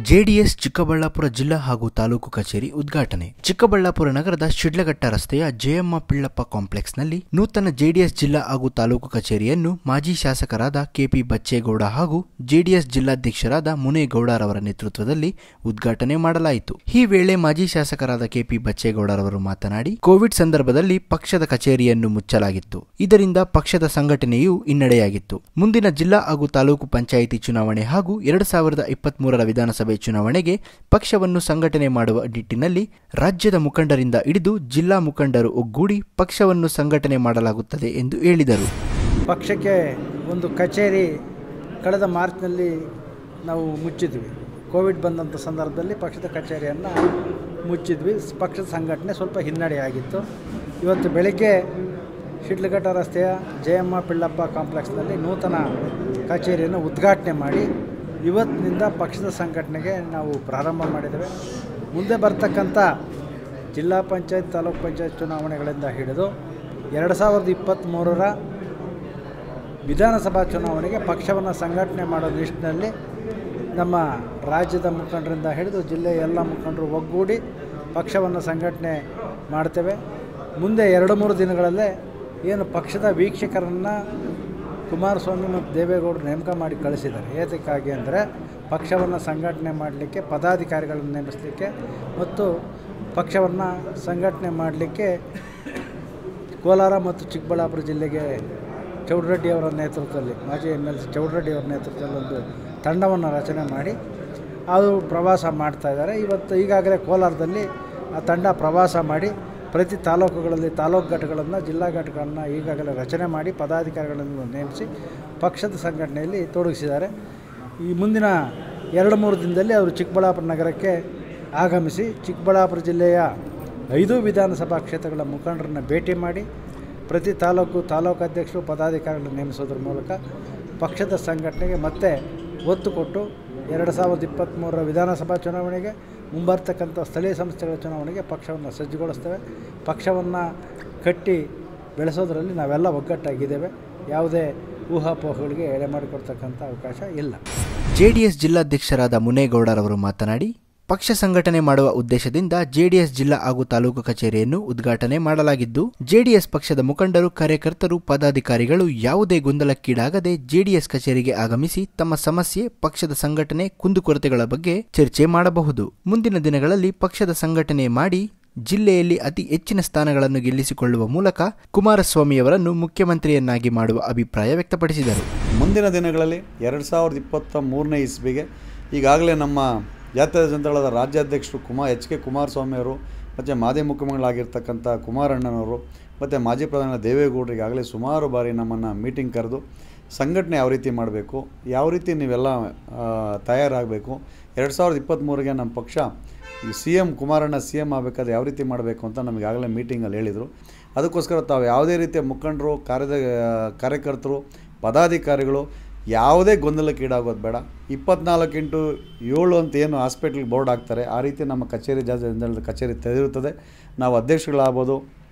JDS Chikkaballapur ಜಿಲ್ಲಾ ಹಾಗೂ ತಾಲೂಕು ಕಚೇರಿ ಉದ್ಘಾಟನೆ ಚಿಕ್ಕಬಳ್ಳಾಪುರ ನಗರದ ಶಿಡ್ಲಘಟ್ಟ ರಸ್ತೆಯ ಜಯಮ್ಮ ಪಿಳ್ಳಪ್ಪ ಕಾಂಪ್ಲೆಕ್ಸ್ನಲ್ಲಿ ನೂತನ ಜೆಡಿಎಸ್ ಜಿಲ್ಲಾ ಹಾಗೂ ತಾಲೂಕು ಕಚೇರಿಯನ್ನು ಮಾಜಿ ಶಾಸಕರಾದ ಕೆಪಿ ಬಚ್ಚೇಗೌಡ ಹಾಗೂ ಜೆಡಿಎಸ್ ಜಿಲ್ಲಾಧ್ಯಕ್ಷರಾದ ಮುನೇಗೌಡರವರ ನೇತೃತ್ವದಲ್ಲಿ ಉದ್ಘಾಟನೆ ಮಾಡಲಾಯಿತು ಈ ವೇಳೆ ಮಾಜಿ ಶಾಸಕರಾದ ಕೆಪಿ ಬಚ್ಚೇಗೌಡರವರು ಮಾತನಾಡಿ ಕೋವಿಡ್ ಸಂದರ್ಭದಲ್ಲಿ ಪಕ್ಷದ ಕಚೇರಿಯನ್ನು ಮುಚ್ಚಲಾಗಿತ್ತು ಇದರಿಂದ ಪಕ್ಷದ ಸಂಘಟನೆಯು ಹಿನ್ನಡೆಯಾಗಿತ್ತು ಮುಂದಿನ ಜಿಲ್ಲಾ ಹಾಗೂ ತಾಲೂಕು ಪಂಚಾಯಿತಿ ಚುನಾವಣೆ ಹಾಗೂ ಎರಡು ಸಾವಿರದ ಇಪ್ಪತ್ಮೂರರ ವಿಧಾನಸಭೆ ಚುನಾವಣೆಗೆ ಪಕ್ಷವನ್ನು ಸಂಘಟನೆ ಮಾಡುವ ನಿಟ್ಟಿನಲ್ಲಿ ರಾಜ್ಯದ ಮುಖಂಡರಿಂದ ಹಿಡಿದು ಜಿಲ್ಲಾ ಮುಖಂಡರು ಒಗ್ಗೂಡಿ ಪಕ್ಷವನ್ನು ಸಂಘಟನೆ ಮಾಡಲಾಗುತ್ತದೆ ಎಂದು ಹೇಳಿದರು ಪಕ್ಷಕ್ಕೆ ಒಂದು ಕಚೇರಿ ಕಳೆದ ಮಾರ್ಚ್ನಲ್ಲಿ ನಾವು ಮುಚ್ಚಿದ್ವಿ ಕೋವಿಡ್ ಬಂದಂಥ ಸಂದರ್ಭದಲ್ಲಿ ಪಕ್ಷದ ಕಚೇರಿಯನ್ನು ಮುಚ್ಚಿದ್ವಿ ಪಕ್ಷದ ಸಂಘಟನೆ ಸ್ವಲ್ಪ ಹಿನ್ನಡೆಯಾಗಿತ್ತು ಇವತ್ತು ಬೆಳಗ್ಗೆ ಶಿಡ್ಲಘಟ್ಟ ರಸ್ತೆಯ ಜಯಮ್ಮ ಪಿಳ್ಳಪ್ಪ ಕಾಂಪ್ಲೆಕ್ಸ್ನಲ್ಲಿ ನೂತನ ಕಚೇರಿಯನ್ನು ಉದ್ಘಾಟನೆ ಮಾಡಿ ಇವತ್ತಿನಿಂದ ಪಕ್ಷದ ಸಂಘಟನೆಗೆ ನಾವು ಪ್ರಾರಂಭ ಮಾಡಿದ್ದೇವೆ ಮುಂದೆ ಬರ್ತಕ್ಕಂಥ ಜಿಲ್ಲಾ ಪಂಚಾಯತ್ ತಾಲೂಕು ಪಂಚಾಯತ್ ಚುನಾವಣೆಗಳಿಂದ ಹಿಡಿದು ಎರಡು ಸಾವಿರದ ಇಪ್ಪತ್ತ್ಮೂರರ ವಿಧಾನಸಭಾ ಚುನಾವಣೆಗೆ ಪಕ್ಷವನ್ನು ಸಂಘಟನೆ ಮಾಡೋ ನಿಟ್ಟಿನಲ್ಲಿ ನಮ್ಮ ರಾಜ್ಯದ ಮುಖಂಡರಿಂದ ಹಿಡಿದು ಜಿಲ್ಲೆಯ ಎಲ್ಲ ಮುಖಂಡರು ಒಗ್ಗೂಡಿ ಪಕ್ಷವನ್ನು ಸಂಘಟನೆ ಮಾಡ್ತೇವೆ ಮುಂದೆ ಎರಡು ಮೂರು ದಿನಗಳಲ್ಲೇ ಏನು ಪಕ್ಷದ ವೀಕ್ಷಕರನ್ನು ಕುಮಾರಸ್ವಾಮಿ ಮತ್ತು ದೇವೇಗೌಡರು ನೇಮಕ ಮಾಡಿ ಕಳಿಸಿದ್ದಾರೆ ಏತಕ್ಕಾಗಿ ಅಂದರೆ ಪಕ್ಷವನ್ನು ಸಂಘಟನೆ ಮಾಡಲಿಕ್ಕೆ ಪದಾಧಿಕಾರಿಗಳನ್ನು ನೇಮಿಸಲಿಕ್ಕೆ ಮತ್ತು ಪಕ್ಷವನ್ನು ಸಂಘಟನೆ ಮಾಡಲಿಕ್ಕೆ ಕೋಲಾರ ಮತ್ತು ಚಿಕ್ಕಬಳ್ಳಾಪುರ ಜಿಲ್ಲೆಗೆ ಚೌಡರೆಡ್ಡಿ ಅವರ ನೇತೃತ್ವದಲ್ಲಿ ಮಾಜಿ ಎಮ್ ಎಲ್ ಸಿ ಚೌಡರೆಡ್ಡಿ ಅವರ ನೇತೃತ್ವದಲ್ಲಿ ಒಂದು ತಂಡವನ್ನು ರಚನೆ ಮಾಡಿ ಅದು ಪ್ರವಾಸ ಮಾಡ್ತಾ ಇದ್ದಾರೆ ಇವತ್ತು ಈಗಾಗಲೇ ಕೋಲಾರದಲ್ಲಿ ಆ ತಂಡ ಪ್ರವಾಸ ಮಾಡಿ ಪ್ರತಿ ತಾಲೂಕುಗಳಲ್ಲಿ ತಾಲೂಕು ಘಟಕಗಳನ್ನು ಜಿಲ್ಲಾ ಘಟಕಗಳನ್ನು ಈಗಾಗಲೇ ರಚನೆ ಮಾಡಿ ಪದಾಧಿಕಾರಿಗಳನ್ನು ನೇಮಿಸಿ ಪಕ್ಷದ ಸಂಘಟನೆಯಲ್ಲಿ ತೊಡಗಿಸಿದ್ದಾರೆ ಈ ಮುಂದಿನ ಎರಡು ಮೂರು ದಿನದಲ್ಲಿ ಅವರು ಚಿಕ್ಕಬಳ್ಳಾಪುರ ನಗರಕ್ಕೆ ಆಗಮಿಸಿ ಚಿಕ್ಕಬಳ್ಳಾಪುರ ಜಿಲ್ಲೆಯ ಐದು ವಿಧಾನಸಭಾ ಕ್ಷೇತ್ರಗಳ ಮುಖಂಡರನ್ನು ಭೇಟಿ ಮಾಡಿ ಪ್ರತಿ ತಾಲೂಕು ತಾಲೂಕು ಅಧ್ಯಕ್ಷರು ಪದಾಧಿಕಾರಿಗಳನ್ನು ನೇಮಿಸೋದ್ರ ಮೂಲಕ ಪಕ್ಷದ ಸಂಘಟನೆಗೆ ಮತ್ತೆ ಒತ್ತು ಕೊಟ್ಟು ಎರಡು ಸಾವಿರದ ಇಪ್ಪತ್ತ್ಮೂರರ ವಿಧಾನಸಭಾ ಚುನಾವಣೆಗೆ ಮುಂಬರ್ತಕ್ಕಂಥ ಸ್ಥಳೀಯ ಸಂಸ್ಥೆಗಳ ಚುನಾವಣೆಗೆ ಪಕ್ಷವನ್ನು ಸಜ್ಜುಗೊಳಿಸ್ತೇವೆ ಪಕ್ಷವನ್ನು ಕಟ್ಟಿ ಬೆಳೆಸೋದರಲ್ಲಿ ನಾವೆಲ್ಲ ಒಗ್ಗಟ್ಟಾಗಿದ್ದೇವೆ ಯಾವುದೇ ಊಹಾಪೋಹಗಳಿಗೆ ಎಡೆ ಮಾಡಿಕೊಡ್ತಕ್ಕಂಥ ಅವಕಾಶ ಇಲ್ಲ ಜೆಡಿಎಸ್ ಜಿಲ್ಲಾಧ್ಯಕ್ಷರಾದ ಮುನೇಗೌಡರವರು ಮಾತನಾಡಿ ಪಕ್ಷ ಸಂಘಟನೆ ಮಾಡುವ ಉದ್ದೇಶದಿಂದ ಜೆಡಿಎಸ್ ಜಿಲ್ಲಾ ಹಾಗೂ ತಾಲೂಕು ಕಚೇರಿಯನ್ನು ಉದ್ಘಾಟನೆ ಮಾಡಲಾಗಿದ್ದು ಜೆಡಿಎಸ್ ಪಕ್ಷದ ಮುಖಂಡರು ಕಾರ್ಯಕರ್ತರು ಪದಾಧಿಕಾರಿಗಳು ಯಾವುದೇ ಗೊಂದಲಕ್ಕೀಡಾಗದೆ ಜೆಡಿಎಸ್ ಕಚೇರಿಗೆ ಆಗಮಿಸಿ ತಮ್ಮ ಸಮಸ್ಯೆ ಪಕ್ಷದ ಸಂಘಟನೆ ಕುಂದುಕೊರತೆಗಳ ಬಗ್ಗೆ ಚರ್ಚೆ ಮಾಡಬಹುದು ಮುಂದಿನ ದಿನಗಳಲ್ಲಿ ಪಕ್ಷದ ಸಂಘಟನೆ ಮಾಡಿ ಜಿಲ್ಲೆಯಲ್ಲಿ ಅತಿ ಹೆಚ್ಚಿನ ಸ್ಥಾನಗಳನ್ನು ಗೆಲ್ಲಿಸಿಕೊಳ್ಳುವ ಮೂಲಕ ಕುಮಾರಸ್ವಾಮಿಯವರನ್ನು ಮುಖ್ಯಮಂತ್ರಿಯನ್ನಾಗಿ ಮಾಡುವ ಅಭಿಪ್ರಾಯ ವ್ಯಕ್ತಪಡಿಸಿದರು ಮುಂದಿನ ದಿನಗಳಲ್ಲಿ ಎರಡು ಸಾವಿರದ ಇಪ್ಪತ್ತ ಮೂರನೇ ಇಸ್ವಿಗೆ ಈಗಾಗಲೇ ನಮ್ಮ ಜಾತ್ಯತೀತ ಜನತಾದಳದ ರಾಜ್ಯಾಧ್ಯಕ್ಷರು ಕುಮಾರ್ ಎಚ್ ಕೆ ಕುಮಾರಸ್ವಾಮಿಯವರು ಮತ್ತು ಮಾಜಿ ಮುಖ್ಯಮಂತ್ರಿಗಳಾಗಿರ್ತಕ್ಕಂಥ ಕುಮಾರಣ್ಣನವರು ಮತ್ತು ಮಾಜಿ ಪ್ರಧಾನಿ ದೇವೇಗೌಡರು ಈಗಾಗಲೇ ಸುಮಾರು ಬಾರಿ ನಮ್ಮನ್ನು ಮೀಟಿಂಗ್ ಕರೆದು ಸಂಘಟನೆ ಯಾವ ರೀತಿ ಮಾಡಬೇಕು ಯಾವ ರೀತಿ ನೀವೆಲ್ಲ ತಯಾರಾಗಬೇಕು ಎರಡು ಸಾವಿರದ ಇಪ್ಪತ್ತ್ಮೂರಿಗೆ ನಮ್ಮ ಪಕ್ಷ ಈ ಸಿ ಎಮ್ ಕುಮಾರಣ್ಣ ಸಿ ಎಮ್ ಆಗಬೇಕಾದ್ರೆ ಯಾವ ರೀತಿ ಮಾಡಬೇಕು ಅಂತ ನಮಗಾಗಲೇ ಮೀಟಿಂಗಲ್ಲಿ ಹೇಳಿದರು ಅದಕ್ಕೋಸ್ಕರ ತಾವು ಯಾವುದೇ ರೀತಿಯ ಮುಖಂಡರು ಕಾರ್ಯದ ಕಾರ್ಯಕರ್ತರು ಪದಾಧಿಕಾರಿಗಳು ಯಾವುದೇ ಗೊಂದಲಕ್ಕೀಡಾಗೋದು ಬೇಡ ಇಪ್ಪತ್ನಾಲ್ಕು ಇಂಟು ಏಳು ಅಂತ ಏನು ಹಾಸ್ಪಿಟ್ಲಿಗೆ ಬೋರ್ಡ್ ಹಾಕ್ತಾರೆ ಆ ರೀತಿ ನಮ್ಮ ಕಚೇರಿ ಜಾಗ ಕಚೇರಿ ತೆರೆದಿರುತ್ತದೆ ನಾವು ಅಧ್ಯಕ್ಷಗಳಾಗ್ಬೋದು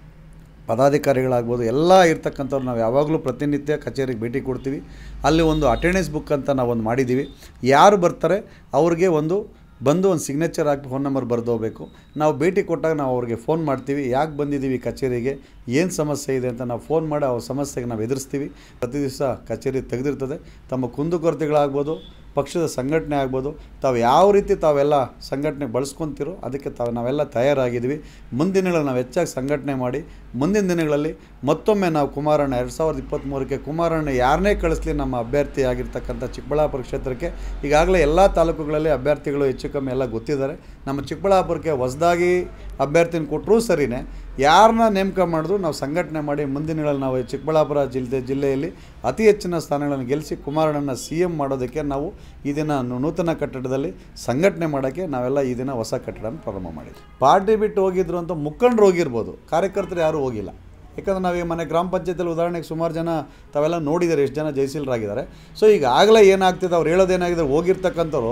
ಪದಾಧಿಕಾರಿಗಳಾಗ್ಬೋದು ಎಲ್ಲ ಇರ್ತಕ್ಕಂಥವ್ರು ನಾವು ಯಾವಾಗಲೂ ಪ್ರತಿನಿತ್ಯ ಕಚೇರಿಗೆ ಭೇಟಿ ಕೊಡ್ತೀವಿ ಅಲ್ಲಿ ಒಂದು ಅಟೆಂಡೆನ್ಸ್ ಬುಕ್ ಅಂತ ನಾವು ಒಂದು ಮಾಡಿದ್ದೀವಿ ಯಾರು ಬರ್ತಾರೆ ಅವ್ರಿಗೆ ಒಂದು ಬಂದು ಒಂದು ಸಿಗ್ನೇಚರ್ ಹಾಕಿ ಫೋನ್ ನಂಬರ್ ಬರೆದು ಹೋಗಬೇಕು ನಾವು ಭೇಟಿ ಕೊಟ್ಟಾಗ ನಾವು ಅವ್ರಿಗೆ ಫೋನ್ ಮಾಡ್ತೀವಿ ಯಾಕೆ ಬಂದಿದ್ದೀವಿ ಕಚೇರಿಗೆ ಏನು ಸಮಸ್ಯೆ ಇದೆ ಅಂತ ನಾವು ಫೋನ್ ಮಾಡಿ ಅವ್ರ ಸಮಸ್ಯೆಗೆ ನಾವು ಎದುರಿಸ್ತೀವಿ ಪ್ರತಿ ದಿವಸ ಕಚೇರಿ ತೆಗೆದಿರ್ತದೆ ತಮ್ಮ ಕುಂದುಕೊರತೆಗಳಾಗ್ಬೋದು ಪಕ್ಷದ ಸಂಘಟನೆ ಆಗ್ಬೋದು ತಾವು ಯಾವ ರೀತಿ ತಾವೆಲ್ಲ ಸಂಘಟನೆ ಬಳಸ್ಕೊತಿರೋ ಅದಕ್ಕೆ ತಾವು ನಾವೆಲ್ಲ ತಯಾರಾಗಿದ್ದೀವಿ ಮುಂದಿನ ದಿನಗಳಲ್ಲಿ ನಾವು ಹೆಚ್ಚಾಗಿ ಸಂಘಟನೆ ಮಾಡಿ ಮುಂದಿನ ದಿನಗಳಲ್ಲಿ ಮತ್ತೊಮ್ಮೆ ನಾವು ಕುಮಾರಣ್ಣ ಎರಡು ಸಾವಿರದ ಇಪ್ಪತ್ತ್ಮೂರಕ್ಕೆ ಕುಮಾರಣ್ಣ ಯಾರನ್ನೇ ಕಳಿಸ್ಲಿ ನಮ್ಮ ಅಭ್ಯರ್ಥಿ ಆಗಿರ್ತಕ್ಕಂಥ ಚಿಕ್ಕಬಳ್ಳಾಪುರ ಕ್ಷೇತ್ರಕ್ಕೆ ಈಗಾಗಲೇ ಎಲ್ಲ ತಾಲೂಕುಗಳಲ್ಲಿ ಅಭ್ಯರ್ಥಿಗಳು ಹೆಚ್ಚು ಕಮ್ಮಿ ಎಲ್ಲ ಗೊತ್ತಿದ್ದಾರೆ ನಮ್ಮ ಚಿಕ್ಕಬಳ್ಳಾಪುರಕ್ಕೆ ಹೊಸದಾಗಿ ಅಭ್ಯರ್ಥಿನ ಕೊಟ್ಟರೂ ಸರಿಯೇ ಯಾರನ್ನ ನೇಮಕ ಮಾಡಿದ್ರು ನಾವು ಸಂಘಟನೆ ಮಾಡಿ ಮುಂದಿನ ದಿನಗಳಲ್ಲಿ ನಾವು ಚಿಕ್ಕಬಳ್ಳಾಪುರ ಜಿಲ್ಲೆ ಜಿಲ್ಲೆಯಲ್ಲಿ ಅತಿ ಹೆಚ್ಚಿನ ಸ್ಥಾನಗಳನ್ನು ಗೆಲ್ಲಿಸಿ ಕುಮಾರಣ್ಣನ ಸಿ ಎಮ್ ಮಾಡೋದಕ್ಕೆ ನಾವು ಈ ದಿನ ನೂತನ ಕಟ್ಟಡದಲ್ಲಿ ಸಂಘಟನೆ ಮಾಡೋಕ್ಕೆ ನಾವೆಲ್ಲ ಈ ದಿನ ಹೊಸ ಕಟ್ಟಡನ ಪ್ರಾರಂಭ ಮಾಡಿದ್ವಿ ಪಾರ್ಟಿ ಬಿಟ್ಟು ಹೋಗಿದ್ರು ಅಂತ ಮುಖಂಡರು ಹೋಗಿರ್ಬೋದು ಕಾರ್ಯಕರ್ತರು ಯಾರೂ ಹೋಗಿಲ್ಲ ಯಾಕಂದ್ರೆ ನಾವು ಈ ಮನೆ ಗ್ರಾಮ ಪಂಚಾಯತಿಯಲ್ಲಿ ಉದಾಹರಣೆಗೆ ಸುಮಾರು ಜನ ತಾವೆಲ್ಲ ನೋಡಿದ್ದಾರೆ ಎಷ್ಟು ಜನ ಜಯಶೀಲರಾಗಿದ್ದಾರೆ ಸೊ ಈಗ ಆಗಲೇ ಏನಾಗ್ತಿದೆ ಅವ್ರು ಹೇಳೋದೇನಾಗಿದೆ ಹೋಗಿರ್ತಕ್ಕಂಥವ್ರು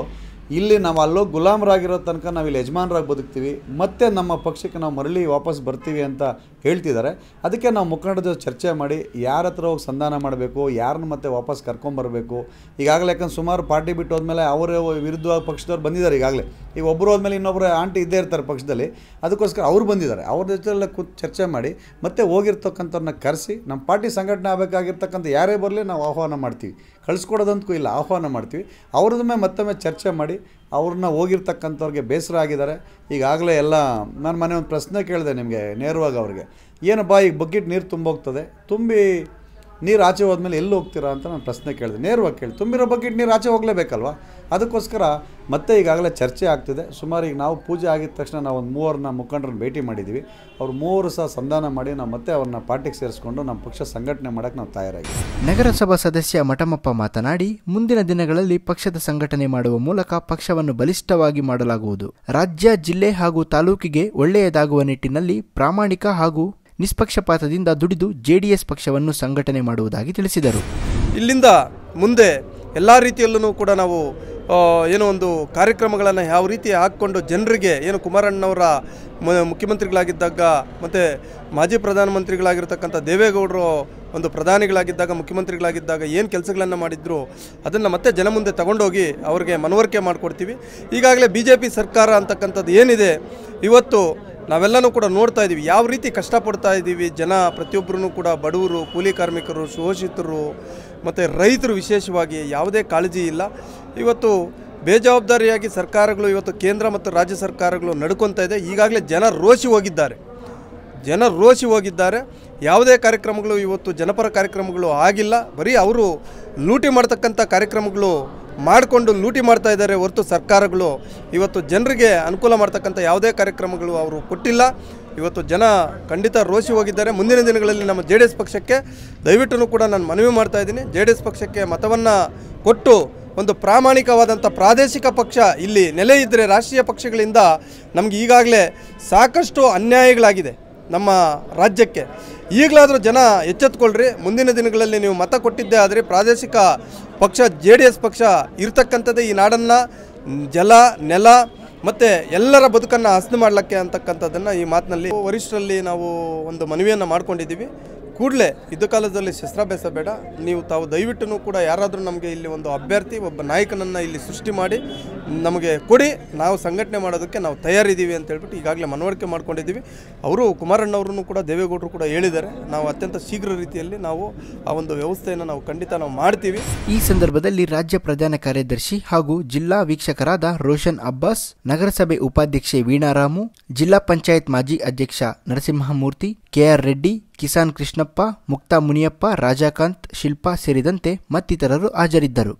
ಇಲ್ಲಿ ನಾವು ಅಲ್ಲೋಗಿ ಗುಲಾಮರಾಗಿರೋ ತನಕ ನಾವು ಇಲ್ಲಿ ಯಜಮಾನರಾಗಿ ಬದುಕ್ತೀವಿ ಮತ್ತೆ ನಮ್ಮ ಪಕ್ಷಕ್ಕೆ ನಾವು ಮರಳಿ ವಾಪಸ್ ಬರ್ತೀವಿ ಅಂತ ಹೇಳ್ತಿದ್ದಾರೆ ಅದಕ್ಕೆ ನಾವು ಮುಖಂಡರ ಜೊತೆ ಚರ್ಚೆ ಮಾಡಿ ಯಾರ ಹತ್ರ ಹೋಗಿ ಸಂಧಾನ ಮಾಡಬೇಕು ಯಾರನ್ನ ಮತ್ತೆ ವಾಪಸ್ ಕರ್ಕೊಂಬರ್ಬೇಕು ಈಗಾಗಲೇ ಯಾಕಂದ್ರೆ ಸುಮಾರು ಪಾರ್ಟಿ ಬಿಟ್ಟು ಹೋದ್ಮೇಲೆ ಅವರ ವಿರುದ್ಧವಾಗಿ ಪಕ್ಷದವ್ರು ಬಂದಿದ್ದಾರೆ ಈಗಾಗಲೇ ಈಗ ಒಬ್ಬರು ಹೋದ್ಮೇಲೆ ಇನ್ನೊಬ್ಬರು ಆಂಟಿ ಇದ್ದೇ ಇರ್ತಾರೆ ಪಕ್ಷದಲ್ಲಿ ಅದಕ್ಕೋಸ್ಕರ ಅವ್ರು ಬಂದಿದ್ದಾರೆ ಅವ್ರ ಜೊತೆ ಎಲ್ಲ ಕೂತು ಚರ್ಚೆ ಮಾಡಿ ಮತ್ತೆ ಹೋಗಿರ್ತಕ್ಕಂಥವ್ರನ್ನ ಕರೆಸಿ ನಮ್ಮ ಪಾರ್ಟಿ ಸಂಘಟನೆ ಆಗಬೇಕಾಗಿರ್ತಕ್ಕಂಥ ಯಾರೇ ಬರಲಿ ನಾವು ಆಹ್ವಾನ ಮಾಡ್ತೀವಿ ಕಳಿಸ್ಕೊಡೋದಂತೂ ಇಲ್ಲ ಆಹ್ವಾನ ಮಾಡ್ತೀವಿ ಅವ್ರದ್ದು ಮೇಲೆ ಮತ್ತೊಮ್ಮೆ ಚರ್ಚೆ ಮಾಡಿ ಅವ್ರನ್ನ ಹೋಗಿರ್ತಕ್ಕಂಥವ್ರಿಗೆ ಬೇಸರ ಆಗಿದ್ದಾರೆ ಈಗಾಗಲೇ ಎಲ್ಲ ನಾನು ಮನೆ ಒಂದು ಪ್ರಶ್ನೆ ಕೇಳಿದೆ ನಿಮಗೆ ನೇರವಾಗಿ ಅವ್ರಿಗೆ ಏನಪ್ಪ ಈಗ ಬಕೆಟ್ ನೀರು ತುಂಬೋಗ್ತದೆ ತುಂಬಿ ನೀರು ಆಚೆ ಹೋದ್ಮೇಲೆ ಎಲ್ಲಿ ಹೋಗ್ತೀರಾ ಅಂತ ನಾನು ಪ್ರಶ್ನೆ ಕೇಳಿದೆ ನೇರವಾಗಿ ಕೇಳಿ ತುಂಬಿರೋ ಬಕೆಟ್ ನೀರು ಆಚೆ ಹೋಗಲೇಬೇಕಲ್ವಾ ಅದಕ್ಕೋಸ್ಕರ ಮತ್ತೆ ಈಗಾಗಲೇ ಚರ್ಚೆ ಆಗ್ತಿದೆ ಸುಮಾರು ಈಗ ನಾವು ಪೂಜೆ ಆಗಿದ ತಕ್ಷಣ ನಾವು ಒಂದು ಮೂವರನ್ನ ಮುಖಂಡರನ್ನ ಭೇಟಿ ಮಾಡಿದ್ದೀವಿ ಅವ್ರು ಮೂವರು ಸಹ ಸಂಧಾನ ಮಾಡಿ ನಾವು ಮತ್ತೆ ಅವ್ರನ್ನ ಪಾರ್ಟಿಗೆ ಸೇರಿಸ್ಕೊಂಡು ನಮ್ಮ ಪಕ್ಷ ಸಂಘಟನೆ ಮಾಡೋಕ್ಕೆ ನಾವು ತಯಾರಾಗಿದ್ದೀವಿ ನಗರಸಭಾ ಸದಸ್ಯ ಮಠಮಪ್ಪ ಮಾತನಾಡಿ ಮುಂದಿನ ದಿನಗಳಲ್ಲಿ ಪಕ್ಷದ ಸಂಘಟನೆ ಮಾಡುವ ಮೂಲಕ ಪಕ್ಷವನ್ನು ಬಲಿಷ್ಠವಾಗಿ ಮಾಡಲಾಗುವುದು ರಾಜ್ಯ ಜಿಲ್ಲೆ ಹಾಗೂ ತಾಲೂಕಿಗೆ ಒಳ್ಳೆಯದಾಗುವ ನಿಟ್ಟಿನಲ್ಲಿ ಪ್ರಾಮಾಣಿಕ ಹಾಗೂ ನಿಷ್ಪಕ್ಷಪಾತದಿಂದ ದುಡಿದು ಜೆಡಿಎಸ್ ಪಕ್ಷವನ್ನು ಸಂಘಟನೆ ಮಾಡುವುದಾಗಿ ತಿಳಿಸಿದರು ಇಲ್ಲಿಂದ ಮುಂದೆ ಎಲ್ಲ ರೀತಿಯಲ್ಲೂ ಕೂಡ ನಾವು ಆ, ಏನೋ ಒಂದು ಕಾರ್ಯಕ್ರಮಗಳನ್ನು ಯಾವ ರೀತಿ ಹಾಕ್ಕೊಂಡು ಜನರಿಗೆ ಏನು ಕುಮಾರಣ್ಣವರ ಮ- ಮುಖ್ಯಮಂತ್ರಿಗಳಾಗಿದ್ದಾಗ ಮತ್ತು ಮಾಜಿ ಪ್ರಧಾನಮಂತ್ರಿಗಳಾಗಿರ್ತಕ್ಕಂಥ ದೇವೇಗೌಡರು ಒಂದು ಪ್ರಧಾನಿಗಳಾಗಿದ್ದಾಗ ಮುಖ್ಯಮಂತ್ರಿಗಳಾಗಿದ್ದಾಗ ಏನು ಕೆಲಸಗಳನ್ನು ಮಾಡಿದ್ರು ಅದನ್ನು ಮತ್ತೆ ಜನ ಮುಂದೆ ತಗೊಂಡೋಗಿ ಅವ್ರಿಗೆ ಮನವರಿಕೆ ಮಾಡಿಕೊಡ್ತೀವಿ ಈಗಾಗಲೇ ಬಿ ಜೆ ಪಿ ಸರ್ಕಾರ ಅಂತಕ್ಕಂಥದ್ದು ಏನಿದೆ ಇವತ್ತು ನಾವೆಲ್ಲನೂ ಕೂಡ ನೋಡ್ತಾ ಇದ್ದೀವಿ ಯಾವ ರೀತಿ ಕಷ್ಟಪಡ್ತಾ ಇದ್ದೀವಿ ಜನ ಪ್ರತಿಯೊಬ್ಬರೂ ಕೂಡ ಬಡವರು ಕೂಲಿ ಕಾರ್ಮಿಕರು ಶೋಷಿತರು ಮತ್ತು ರೈತರು ವಿಶೇಷವಾಗಿ ಯಾವುದೇ ಕಾಳಜಿ ಇಲ್ಲ ಇವತ್ತು ಬೇಜವಾಬ್ದಾರಿಯಾಗಿ ಸರ್ಕಾರಗಳು ಇವತ್ತು ಕೇಂದ್ರ ಮತ್ತು ರಾಜ್ಯ ಸರ್ಕಾರಗಳು ನಡ್ಕೊತಾ ಇದೆ ಈಗಾಗಲೇ ಜನ ರೋಷಿ ಹೋಗಿದ್ದಾರೆ ಜನ ರೋಷಿ ಹೋಗಿದ್ದಾರೆ ಯಾವುದೇ ಕಾರ್ಯಕ್ರಮಗಳು ಇವತ್ತು ಜನಪರ ಕಾರ್ಯಕ್ರಮಗಳು ಆಗಿಲ್ಲ ಬರೀ ಅವರು ಲೂಟಿ ಮಾಡ್ತಕ್ಕಂಥ ಕಾರ್ಯಕ್ರಮಗಳು ಮಾಡಿಕೊಂಡು ಲೂಟಿ ಮಾಡ್ತಾ ಇದ್ದಾರೆ ಹೊರತು ಸರ್ಕಾರಗಳು ಇವತ್ತು ಜನರಿಗೆ ಅನುಕೂಲ ಮಾಡ್ತಕ್ಕಂಥ ಯಾವುದೇ ಕಾರ್ಯಕ್ರಮಗಳು ಅವರು ಕೊಟ್ಟಿಲ್ಲ ಇವತ್ತು ಜನ ಖಂಡಿತ ರೋಷಿ ಹೋಗಿದ್ದಾರೆ ಮುಂದಿನ ದಿನಗಳಲ್ಲಿ ನಮ್ಮ ಜೆ ಡಿ ಎಸ್ ಪಕ್ಷಕ್ಕೆ ದಯವಿಟ್ಟು ಕೂಡ ನಾನು ಮನವಿ ಮಾಡ್ತಾ ಇದ್ದೀನಿ ಜೆ ಡಿ ಎಸ್ ಪಕ್ಷಕ್ಕೆ ಮತವನ್ನು ಕೊಟ್ಟು ಒಂದು ಪ್ರಾಮಾಣಿಕವಾದಂಥ ಪ್ರಾದೇಶಿಕ ಪಕ್ಷ ಇಲ್ಲಿ ನೆಲೆ ಇದ್ದರೆ ರಾಷ್ಟ್ರೀಯ ಪಕ್ಷಗಳಿಂದ ನಮಗೆ ಈಗಾಗಲೇ ಸಾಕಷ್ಟು ಅನ್ಯಾಯಗಳಾಗಿದೆ ನಮ್ಮ ರಾಜ್ಯಕ್ಕೆ ಈಗಲಾದರೂ ಜನ ಎಚ್ಚೆತ್ಕೊಳ್ರಿ ಮುಂದಿನ ದಿನಗಳಲ್ಲಿ ನೀವು ಮತ ಕೊಟ್ಟಿದ್ದೇ ಆದರೆ ಪ್ರಾದೇಶಿಕ ಪಕ್ಷ ಜೆ ಡಿ ಎಸ್ ಪಕ್ಷ ಇರ್ತಕ್ಕಂಥದ್ದೇ ಈ ನಾಡನ್ನು ಜಲ ನೆಲ ಮತ್ತು ಎಲ್ಲರ ಬದುಕನ್ನು ಹಸನು ಮಾಡಲಿಕ್ಕೆ ಅಂತಕ್ಕಂಥದ್ದನ್ನು ಈ ಮಾತಿನಲ್ಲಿ ವರಿಷ್ಠರಲ್ಲಿ ನಾವು ಒಂದು ಮನವಿಯನ್ನು ಮಾಡ್ಕೊಂಡಿದ್ದೀವಿ ಕೂಡಲೇ ಯುದ್ಧ ಕಾಲದಲ್ಲಿ ಶಸ್ತ್ರಾಭ್ಯಾಸ ಬೇಡ ನೀವು ತಾವು ದಯವಿಟ್ಟು ಕೂಡ ಯಾರಾದರೂ ನಮಗೆ ಇಲ್ಲಿ ಒಂದು ಅಭ್ಯರ್ಥಿ ಒಬ್ಬ ನಾಯಕನನ್ನು ಇಲ್ಲಿ ಸೃಷ್ಟಿ ಮಾಡಿ ನಮಗೆ ಕೊಡಿ ನಾವು ಸಂಘಟನೆ ಮಾಡೋದಕ್ಕೆ ನಾವು ತಯಾರಿದ್ದೀವಿ ಅಂತ ಹೇಳ್ಬಿಟ್ಟು ಈಗಾಗಲೇ ಮನವರಿಕೆ ಮಾಡ್ಕೊಂಡಿದ್ದೀವಿ ಅವರು ಕುಮಾರಣ್ಣವ್ರನ್ನು ಕೂಡ ದೇವೇಗೌಡರು ಕೂಡ ಹೇಳಿದ್ದಾರೆ ನಾವು ಅತ್ಯಂತ ಶೀಘ್ರ ರೀತಿಯಲ್ಲಿ ನಾವು ಆ ಒಂದು ವ್ಯವಸ್ಥೆಯನ್ನು ನಾವು ಖಂಡಿತ ನಾವು ಮಾಡ್ತೀವಿ ಈ ಸಂದರ್ಭದಲ್ಲಿ ರಾಜ್ಯ ಪ್ರಧಾನ ಕಾರ್ಯದರ್ಶಿ ಹಾಗೂ ಜಿಲ್ಲಾ ವೀಕ್ಷಕರಾದ ರೋಷನ್ ಅಬ್ಬಾಸ್ ನಗರಸಭೆ ಉಪಾಧ್ಯಕ್ಷೆ ವೀಣಾರಾಮು ಜಿಲ್ಲಾ ಪಂಚಾಯತ್ ಮಾಜಿ ಅಧ್ಯಕ್ಷ ನರಸಿಂಹಮೂರ್ತಿ ಕೆಆರ್ ರೆಡ್ಡಿ ಕಿಸಾನ್ ಕೃಷ್ಣಪ್ಪ ಮುಕ್ತಾ ಮುನಿಯಪ್ಪ ರಾಜಾಕಾಂತ್ ಶಿಲ್ಪಾ ಸೇರಿದಂತೆ ಮತ್ತಿತರರು ಹಾಜರಿದ್ದರು